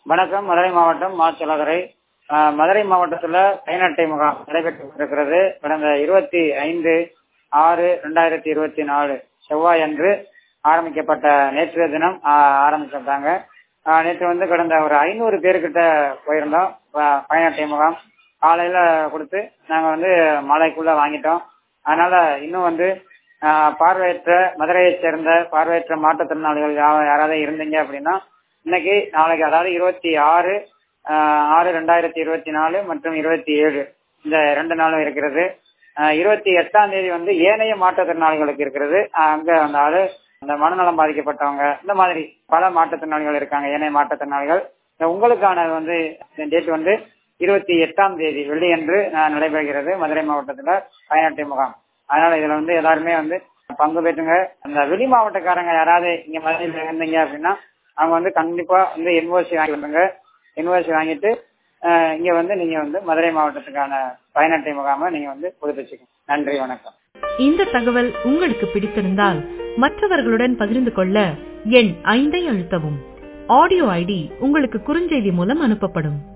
வணக்கம் மதுரை மாவட்டம் மாச்சலகரை ஆஹ் மதுரை மாவட்டத்துல பயனட்டை முகாம் நடைபெற்று இருக்கிறது கடந்த இருபத்தி ஐந்து ஆறு ரெண்டாயிரத்தி இருபத்தி நாலு செவ்வாய் அன்று ஆரம்பிக்கப்பட்ட நேற்றைய தினம் ஆஹ் ஆரம்பிச்சிருந்தாங்க ஆஹ் நேற்று வந்து கடந்த ஒரு ஐநூறு பேர்கிட்ட போயிருந்தோம் ப- பயனட்டை முகாம் காலையில கொடுத்து நாங்க வந்து மாலைக்குள்ள வாங்கிட்டோம் அதனால இன்னும் வந்து ஆஹ் பார்வையற்ற மதுரையைச் சேர்ந்த பார்வையற்ற மாற்றுத்திறனாளிகள் யா- யாராவது இருந்தீங்க அப்படின்னா இன்னைக்கு நாளைக்கு அதாவது இருபத்தி ஆறு ஆஹ் ஆறு ரெண்டாயிரத்தி இருபத்தி நாலு மற்றும் இருபத்தி ஏழு இந்த ரெண்டு நாளும் இருக்கிறது ஆஹ் இருபத்தி எட்டாம் தேதி வந்து ஏனைய மாற்றுத்திறனாளிகளுக்கு இருக்கிறது ஆஹ் அங்க அந்த ஆளு இந்த மனநலம் பாதிக்கப்பட்டவங்க இந்த மாதிரி பல மாற்றுத்திறனாளிகள் இருக்காங்க ஏனைய மாற்றுத்திறனாளிகள் இந்த உங்களுக்கான வந்து டேட் வந்து இருபத்தி எட்டாம் தேதி வெள்ளியன்று ஆஹ் நடைபெறுகிறது மதுரை மாவட்டத்துல பயனாட்டை முகாம் அதனால இதுல வந்து எல்லாருமே வந்து பங்கு பெற்றுங்க அந்த வெளி மாவட்டக்காரங்க யாராவது இங்க மதுரையில் இருந்தீங்க அப்படின்னா அவங்க வந்து கண்டிப்பா வந்து என்ஓசி வாங்கி வந்துங்க என்ஓசி வாங்கிட்டு ஆஹ் இங்க வந்து நீங்க வந்து மதுரை மாவட்டத்துக்கான பயனட்டை முகாம நீங்க வந்து புதுப்பிச்சுக்கோங்க நன்றி வணக்கம் இந்த தகவல் உங்களுக்கு பிடித்திருந்தால் மற்றவர்களுடன் பகிர்ந்து கொள்ள எண் ஐந்தை அழுத்தவும் ஆடியோ ஐடி உங்களுக்கு குறுஞ்செய்தி மூலம் அனுப்பப்படும்